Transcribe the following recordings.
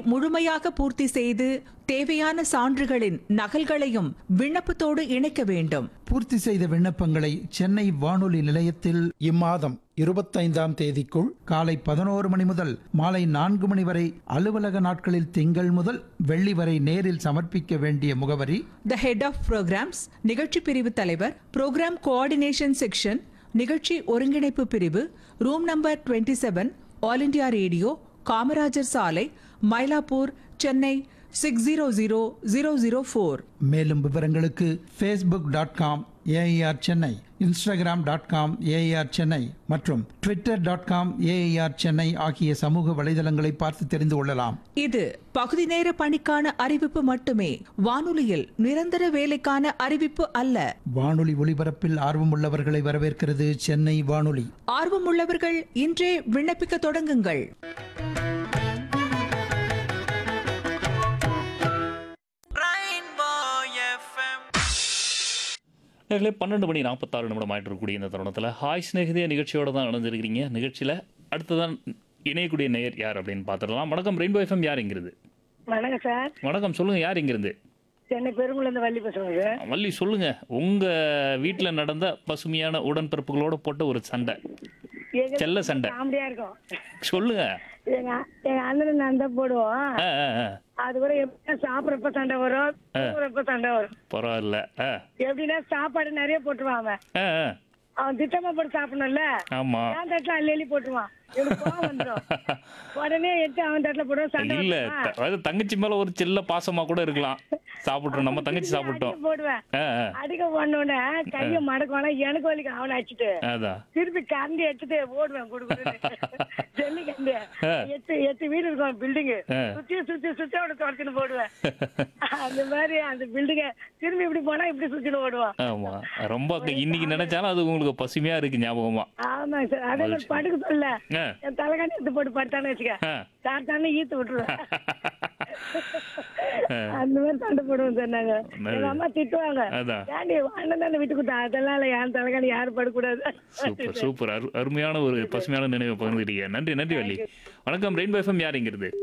முழுமையாக பூர்த்தி செய்து தேவையான சான்றுகளின் நகல்களையும் விண்ணப்பத்தோடு இணைக்க வேண்டும் பூர்த்தி செய்த விண்ணப்பங்களை சென்னை வானொலி நிலையத்தில் இம்மாதம் இருபத்தைந்தாம் தேதிக்குள் காலை பதினோரு மணி முதல் மாலை நான்கு மணி வரை அலுவலக நாட்களில் திங்கள் முதல் வெள்ளி வரை நேரில் சமர்ப்பிக்க வேண்டிய முகவரி த ஹெட் ஆஃப் ப்ரோக்ராம்ஸ் நிகழ்ச்சி பிரிவு தலைவர் ப்ரோக்ராம் கோஆர்டினேஷன் செக்ஷன் நிகழ்ச்சி ஒருங்கிணைப்பு பிரிவு room number 27 seven All India Radio Kamarajar சாலை Mylapore Chennai six zero zero zero zero four மேலும் விவரங்களுக்கு Facebook dot com AIR Chennai Instagram dot com AIR Chennai மற்றும் Twitter dot com AIR Chennai ஆகிய சமூக வலைதளங்களை பார்த்து தெரிந்து கொள்ளலாம் இது பகுதி நேர பணிக்கான அறிவிப்பு மட்டுமே வானொலியில் நிரந்தர வேலைக்கான அறிவிப்பு அல்ல வானொலி ஒலிபரப்பில் ஆர்வமுள்ளவர்களை வரவேற்கிறது சென்னை வானொலி ஆர்வமுள்ளவர்கள் இன்றே விண்ணப்பிக்க தொடங்குங்கள் நேர்களே பன்னெண்டு மணி நாற்பத்தாறு நிமிடம் ஆயிட்டு இருக்கக்கூடிய இந்த தருணத்தில் ஹாய் ஸ்நேகிதே நிகழ்ச்சியோட தான் நடந்திருக்கிறீங்க நிகழ்ச்சியில் அடுத்ததான் இணையக்கூடிய நேயர் யார் அப்படின்னு பார்த்துடலாம் வணக்கம் ரெயின்போ எஃப்எம் யார் இங்கிருந்து வணக்கம் சார் வணக்கம் சொல்லுங்கள் யார் இங்கிருந்து சென்னை பெருங்குளந்து வள்ளி பேசுறேன் சார் வள்ளி சொல்லுங்கள் உங்கள் வீட்டில் நடந்த பசுமையான உடன்பிறப்புகளோட போட்ட ஒரு சண்டை எங்க செல்ல சண்டை காமெடியா இருக்கும் சொல்லுங்கள் எங்க எங்க அண்ணன் நான் தான் போடுவோம் ஆ ஆ ஆ அது கூட எப்படின்னா சாப்பிட்றப்ப சண்டை வரும் தூங்குறப்ப சண்டை வரும் பரவாயில்ல ஆ எப்படின்னா சாப்பாடு நிறைய போட்டுருவான் அவன் ஆ ஆ அவன் திட்டமா போட்டு சாப்பிடணும்ல ஆமாம் நான் தட்டுல அள்ளி அள்ளி போட்டுருவான் எனக்கு கோவம் வந்துடும் உடனே எடுத்து அவன் தட்டுல போடுவான் சண்டை இல்ல வருமா? த- அதாவது தங்கச்சி மேல ஒரு செல்ல பாசமா கூட இருக்கலாம் சாப்பிட்டோம் நம்ம தங்கச்சி சாப்பிட்டோம் அடிக்க போடுவேன் ஆ, ஆ, அடிக்க போனோடனே கையை மடக்குவானா எனக்கு வலிக்கும் அவனை அடிச்சுட்டு அதான் திருப்பி கரண்டி எடுத்துட்டு ஓடுவேன் குடுக்குறது ஜல்லி கண்டு எட்டு எட்டு வீடு இருக்கும் பில்டிங் ஆ. சுத்தி சுத்தி சுத்தி அவனை துரத்துன்னு போடுவேன் அந்த மாதிரி அந்த பில்டிங்க திரும்பி இப்படி போனா இப்படி சுத்தின்னு ஓடுவான் ஆமா ரொம்ப க- இன்னைக்கு நினைச்சாலும் அது உங்களுக்கு பசுமையா இருக்கு ஞாபகமா ஆமா சார் அதே மாதிரி படுக்க சொல்ல ஆ, என் தலைகாணி எடுத்து போட்டு படுத்தான்னு வச்சுக்க ஆ. சாத்தானே ஈத்து விட்டுருவேன் அந்த மாதிரி சண்டை போடுவோம் சார் நாங்க எங்க அம்மா திட்டுவாங்க அதான் ஏண்டி அண்ணன் தானே விட்டு கொடுத்தா அதெல்லாம் இல்ல என் தலைகாணி யாரும் படக்கூடாது சூப்பர் சூப்பர் அரு அருமையான ஒரு பசுமையான நினைவை பகிர்ந்துட்டீங்க நன்றி நன்றி வள்ளி வணக்கம் ரெயின்போ எஃப்எம் யார் இங்கிறது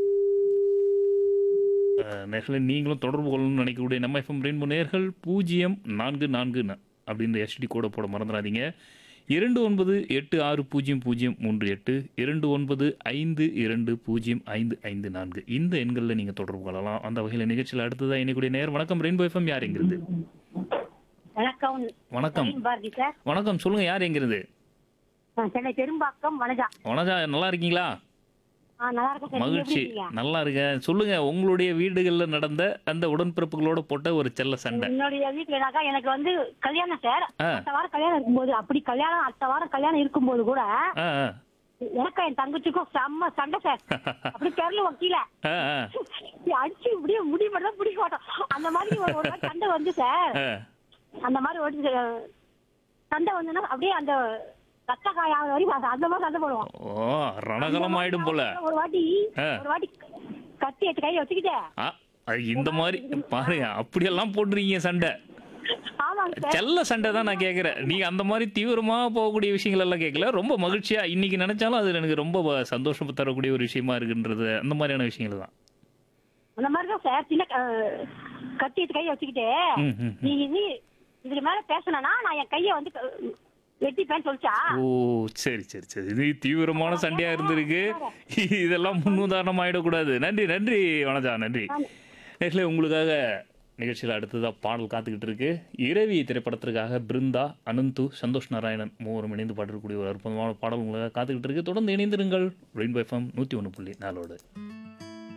நேர்களை நீங்களும் தொடர்பு கொள்ளணும்னு நினைக்கக்கூடிய நம்ம எஃப்எம் ரெயின்போ நேர்கள் பூஜ்ஜியம் நான்கு நான்கு ந- அப்படின்ற எஸ்டி கோட போட மறந்துடாதீங்க இரண்டு ஒன்பது எட்டு ஆறு பூஜ்ஜியம் பூஜ்ஜியம் மூன்று எட்டு இரண்டு ஒன்பது ஐந்து இரண்டு பூஜ்ஜியம் ஐந்து ஐந்து நான்கு இந்த எண்களில் நீங்கள் தொடர்பு கொள்ளலாம் அந்த வகையில் நிகழ்ச்சியில் அடுத்ததாக இணைக்கூடிய நேர் வணக்கம் ரெயின்போ எஃப்எம் யார் எங்கிறது வணக்கம் வணக்கம் பாரதி சார் வணக்கம் சொல்லுங்கள் யார் எங்கிறது நான் சென்னை பெரும்பாக்கம் வனஜா வனஜா நல்லா இருக்கீங்களா ஆ நல்லா இருக்கேன் சார் நீங்க எப்படி மகிழ்ச்சி இருக்கீங்க? நல்லா இருக்கேன் சொல்லுங்க உங்களுடைய வீடுகளில் நடந்த அந்த உடன்பிறப்புகளோட போட்ட ஒரு செல்ல சண்டை என்னுடைய வீட்டுலனாக்கா எனக்கு வந்து கல்யாணம் சார் ஆ. அடுத்த வாரம் கல்யாணம் இருக்கும்போது அப்படி கல்யாணம் அடுத்த வாரம் கல்யாணம் இருக்கும்போது கூட ஆ ஆ, எனக்கும் என் தங்கச்சிக்கும் செம்ம சண்டை சார் அப்படி தெருல கீழே ஆ ஆ, அடிச்சு இப்படியே முடி மட்டும் தான் பிடிக்க மாட்டோம் அந்த மாதிரி ஒரு ஒரு வாட்டி சண்டை வந்து சார் ஆ. அந்த மாதிரி ஒரு சண்டை வந்துன்னா அப்படியே அந்த ரத்த காயாத வரைக்கும் அந்த- அந்த மாதிரி சண்டை போடுவோம் ஓ ரணகலம் ஆயிடும் போல ஒரு வாட்டி ஆ. ஒரு வாட்டி கத்தி எடுத்து கையில வச்சுக்கிட்டே ஆ, அது இந்த மாதிரி பாருங்க அப்படியெல்லாம் போட்டுருக்கீங்க சண்டை ஆமாங்க சார் செல்ல சண்டை தான் நான் கேட்குறேன் நீங்க அந்த மாதிரி தீவிரமா போகக்கூடிய விஷயங்கள் எல்லாம் கேட்கல ரொம்ப மகிழ்ச்சியா இன்னைக்கு நினைச்சாலும் அது எனக்கு ரொம்ப வ- சந்தோஷம் தரக்கூடிய ஒரு விஷயமா இருக்குன்றது அந்த மாதிரியான விஷயங்கள் தான் அந்த மாதிரி தான் சார் சின்ன அஹ், கத்தி எடுத்து கையை வச்சுக்கிட்டு ம், ம், ம். நீ இது இதுக்கு மேல பேசணும்னா நான் என் கையை வந்து க- வெட்டிப்பேன்னு சொல்லிச்சா ஓ சரி சரி சரி இது தீவிரமான சண்டையா இருந்திருக்கு இதெல்லாம் முன்னுதாரணம் ஆயிடக்கூடாது நன்றி நன்றி வனஜா நன்றி நேர்களே உங்களுக்காக நிகழ்ச்சியில் அடுத்ததாக பாடல் காத்துக்கிட்டு இருக்கு இரவி திரைப்படத்திற்காக பிருந்தா அனந்து சந்தோஷ் நாராயணன் மூவரும் இணைந்து பாடக்கூடிய ஒரு அற்புதமான பாடல் உங்களுக்காக காத்துக்கிட்டு இருக்கு தொடர்ந்து இணைந்திருங்கள் ரெயின்போ எஃப்எம் நூற்றி ஒன்று புள்ளி நாலோடு